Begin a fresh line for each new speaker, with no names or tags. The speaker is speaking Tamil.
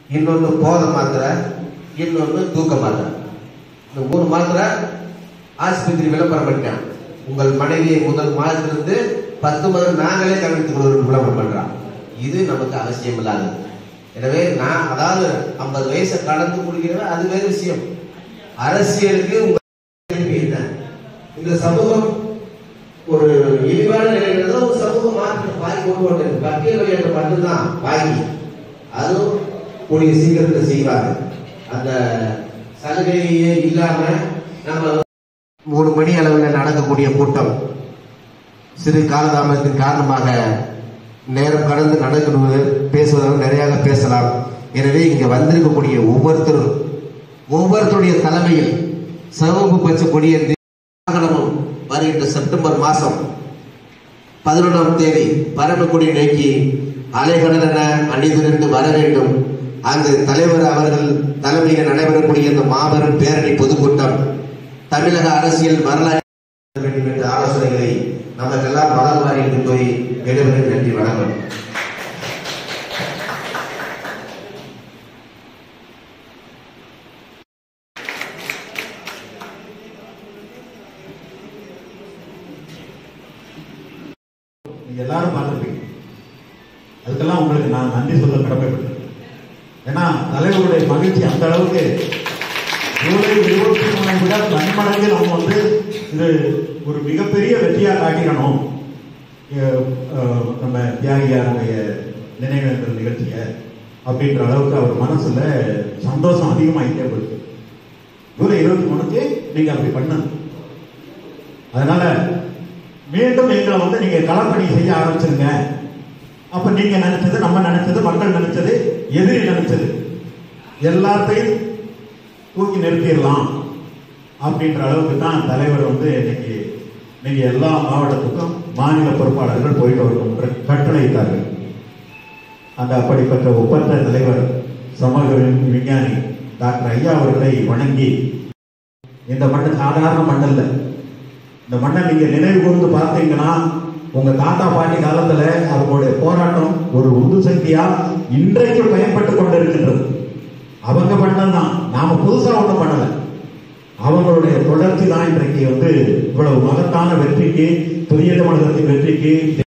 இன்னொன்று போதை மாத்திரை இன்னொன்று தூக்க மாத்திரை இந்த மூணு மாத்திரை ஆஸ்பத்திரி விளம்பரம் பண்ணிட்டான் உங்கள் மனைவியை முதல் மாதத்திலிருந்து பத்து மாதம் நாங்களே கவனித்துக் கொள்வோம் விளம்பரம் பண்றான் இது நமக்கு அவசியம் இல்லாதது எனவே நான் அதாவது ஐம்பது வயசை கடந்து குடிக்கிறவன் அது வேறு விஷயம் அரசியலுக்கு உங்க என்ன? இந்த சமூகம் ஒரு இழிவான நிலையில தான் ஒரு சமூகம் மாற்ற பாய் கொண்டு வந்தது பட்டியல் விளையாட்டு மட்டும்தான் பாக்கி அதுவும் கூடிய சீக்கிரத்தில் செய்வாங்க அந்த சலுகையே இல்லாம நம்ம மூணு மணி அளவில் நடக்கக்கூடிய கூட்டம் சிறு காலதாமதத்தின் காரணமாக நேரம் கடந்து நடக்கிறது பேசுவதால் நிறையாக பேசலாம் எனவே இங்க வந்திருக்கக்கூடிய ஒவ்வொருத்தரும் ஒவ்வொருத்தருடைய தலைமையில் சிவப்பு பச்சை கொடியேந்தி வாகனமும் வருகின்ற செப்டம்பர் மாதம் பதினொன்றாம் தேதி பரமக்குடி நோக்கி அலைகடலென அணிதிரண்டு வர வேண்டும் அங்கு தலைவர் அவர்கள் தலைமையில் நடைபெறக்கூடிய இந்த மாபெரும் பேரணி பொதுக்கூட்டம் தமிழக அரசியல் வரலாறு வேண்டும் என்ற ஆலோசனைகளை நமக்கெல்லாம் மலர் வாரி என்று போய் விடைபெறும் நன்றி வணக்கம்
நீங்க எல்லாரும் பார்த்துருப்பீங்க அதுக்கெல்லாம் உங்களுக்கு நான் நன்றி சொல்ல கடமைப்பட்டிருக்கேன் ஏன்னா தலைவருடைய மகிழ்ச்சி அந்த அளவுக்கு ஜூலை இருபத்தி மூணை விட நன்மடங்கு நம்ம வந்து இது ஒரு மிகப்பெரிய வெற்றியா காட்டிக்கணும் அஹ், அஹ், நம்ம தியாகியாருடைய நினைவேந்தல் நிகழ்ச்சியை அப்படின்ற அளவுக்கு அவர் மனசுல சந்தோஷம் அதிகமாகிட்டே போயிருக்கு ஜூலை இருபத்தி மூணுக்கு நீங்க அப்படி பண்ணணும் அதனால மீண்டும் எங்களை வந்து நீங்க களப்பணி செய்ய ஆரம்பிச்சிருங்க அப்ப நீங்க நினைச்சது நம்ம நினைச்சது மக்கள் நினைச்சது எதிரி நினைச்சது எல்லாத்தையும் தூக்கி நிறுத்திடலாம் அப்படின்ற அளவுக்கு தான் தலைவர் வந்து இன்னைக்கு நீங்க எல்லா மாவட்டத்துக்கும் மாநில பொறுப்பாளர்கள் போயிட்டு வரணும் என்று கட்டளையிட்டார்கள் அந்த அப்படிப்பட்ட ஒப்பற்ற தலைவர் சமூக வி- விஞ்ஞானி டாக்டர் ஐயா அவர்களை வணங்கி இந்த மண் சாதாரண மண் அல்ல இந்த மண்ணை நீங்க நினைவு கூர்ந்து பார்த்தீங்கன்னா உங்க தாத்தா பாட்டி காலத்துல அவங்களுடைய போராட்டம் ஒரு உந்து சக்தியா இன்றைக்கு பயன்பட்டு கொண்டிருக்கின்றது அவங்க பண்ணதான் நாம புதுசா ஒண்ணும் பண்ணல அவங்களுடைய தொடர்ச்சி தான் இன்றைக்கு வந்து இவ்வளவு மகத்தான வெற்றிக்கு துரிய தமிழகத்தின் வெற்றிக்கு